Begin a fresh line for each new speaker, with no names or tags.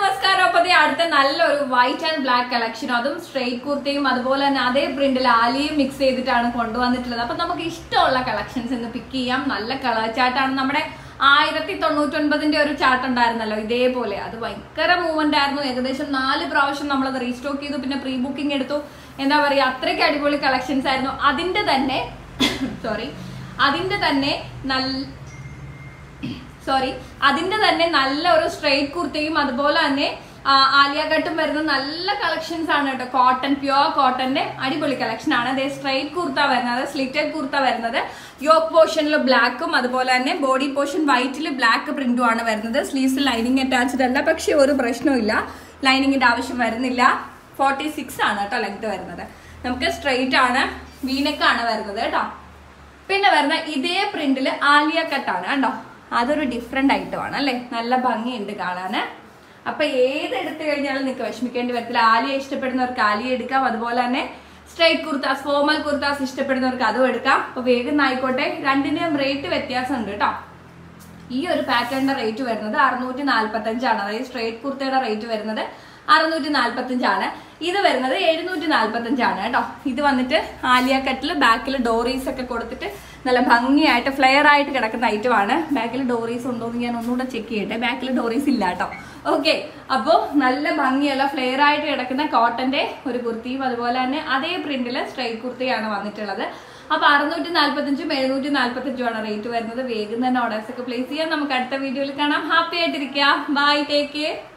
നമസ്കാരം അപ്പൊ ദേ അടുത്ത നല്ലൊരു വൈറ്റ് ആൻഡ് ബ്ലാക്ക് കളക്ഷനും അതും സ്ട്രെയിറ്റ് കുർത്തയും അതുപോലെ തന്നെ അതേ പ്രിന്റിൽ ആലിയും മിക്സ് ചെയ്തിട്ടാണ് കൊണ്ടുവന്നിട്ടുള്ളത് അപ്പൊ നമുക്ക് ഇഷ്ടമുള്ള കളക്ഷൻസ് ഇന്ന് പിക്ക് ചെയ്യാം നല്ല കളർ ചാർട്ടാണ് നമ്മുടെ ആയിരത്തി തൊണ്ണൂറ്റൊൻപതിന്റെ ഒരു ചാർട്ട് ഉണ്ടായിരുന്നല്ലോ ഇതേപോലെ അത് ഭയങ്കര മൂവ്മെന്റ് ആയിരുന്നു ഏകദേശം നാല് പ്രാവശ്യം നമ്മളത് റീസ്റ്റോക്ക് ചെയ്തു പിന്നെ പ്രീ ബുക്കിംഗ് എടുത്തു എന്താ പറയാ അത്രയ്ക്ക് അടിപൊളി കളക്ഷൻസ് ആയിരുന്നു അതിന്റെ തന്നെ സോറി അതിന്റെ തന്നെ നല്ല സോറി അതിന്റെ തന്നെ നല്ല ഒരു സ്ട്രെയിറ്റ് കുർത്തയും അതുപോലെ തന്നെ ആ, ആലിയ കട്ടും വരുന്ന നല്ല കളക്ഷൻസ് ആണ് കേട്ടോ കോട്ടൺ പ്യുവർ കോട്ടന്റെ അടിപൊളി കളക്ഷൻ ആണ് അതേ സ്ട്രെയിറ്റ് കുർത്ത വരുന്നത് സ്ലിറ്റഡ് കുർത്ത വരുന്നത് യോക്ക് പോർഷനിൽ ബ്ലാക്കും അതുപോലെ തന്നെ ബോഡി പോർഷൻ വൈറ്റിൽ ബ്ലാക്ക് പ്രിന്റും ആണ് വരുന്നത് സ്ലീവ്സിൽ ലൈനിങ് അറ്റാച്ച്ഡ് അല്ല പക്ഷെ ഒരു പ്രശ്നവും ലൈനിങ്ങിന്റെ ആവശ്യം വരുന്നില്ല ഫോർട്ടി സിക്സ് ആണ് കേട്ടോ ലെങ്ത് വരുന്നത് നമുക്ക് സ്ട്രെയിറ്റ് ആണ് വീനക്കാണ് വരുന്നത് കേട്ടോ പിന്നെ വരുന്ന ഇതേ പ്രിന്റിൽ ആലിയ കട്ടാണ് കണ്ടോ അതൊരു ഡിഫറെന്റ് ഐറ്റമാണ് അല്ലേ നല്ല ഭംഗിയുണ്ട് കാണാന് അപ്പൊ ഏത് എടുത്തു കഴിഞ്ഞാലും നിങ്ങൾക്ക് വിഷമിക്കേണ്ടി വരത്തില്ല ആലിയ ഇഷ്ടപ്പെടുന്നവർക്ക് ആലിയ എടുക്കാം അതുപോലെ തന്നെ സ്ട്രൈറ്റ് കുർത്താസ് ഫോമൽ കുർത്താസ് ഇഷ്ടപ്പെടുന്നവർക്ക് അതും എടുക്കാം അപ്പൊ വേഗം ആയിക്കോട്ടെ രണ്ടിന്റെയും റേറ്റ് വ്യത്യാസമുണ്ട് കേട്ടോ ഈ ഒരു പാറ്റേണിന്റെ റേറ്റ് വരുന്നത് അറുന്നൂറ്റി നാല്പത്തി അഞ്ചാണ് അതായത് സ്ട്രേറ്റ് കുർത്തയുടെ റേറ്റ് വരുന്നത് അറുന്നൂറ്റി നാല്പത്തി അഞ്ചാണ് ഇത് വരുന്നത് എഴുന്നൂറ്റി നാല്പത്തി അഞ്ചാണ് കേട്ടോ ഇത് വന്നിട്ട് ആലിയ കട്ടിൽ ബാക്കിൽ ഡോറീസ് ഒക്കെ കൊടുത്തിട്ട് നല്ല ഭംഗിയായിട്ട് ഫ്ലെയർ ആയിട്ട് കിടക്കുന്ന ഐറ്റം ആണ് ബാക്കിൽ ഡോറീസ് ഉണ്ടോ എന്ന് ഞാൻ ഒന്നുകൂടെ ചെക്ക് ചെയ്യട്ടെ ബാക്കിൽ ഡോറീസ് ഇല്ല കേട്ടോ ഓക്കെ അപ്പോൾ നല്ല ഭംഗിയുള്ള ഫ്ലെയർ ആയിട്ട് കിടക്കുന്ന കോട്ടന്റെ ഒരു കുർത്തിയും അതുപോലെ തന്നെ അതേ പ്രിന്റിൽ സ്ട്രൈറ്റ് കുർത്തിയാണ് വന്നിട്ടുള്ളത് അപ്പൊ അറുന്നൂറ്റി നാല്പത്തഞ്ചും എഴുന്നൂറ്റി നാല്പത്തഞ്ചും ആണ് റേറ്റ് വരുന്നത് വേഗം തന്നെ ഓർഡേഴ്സ് ഒക്കെ പ്ലേസ് ചെയ്യാം നമുക്ക് അടുത്ത വീഡിയോയിൽ കാണാം ഹാപ്പി ആയിട്ടിരിക്കുക ബൈ ടേക്ക് കെയർ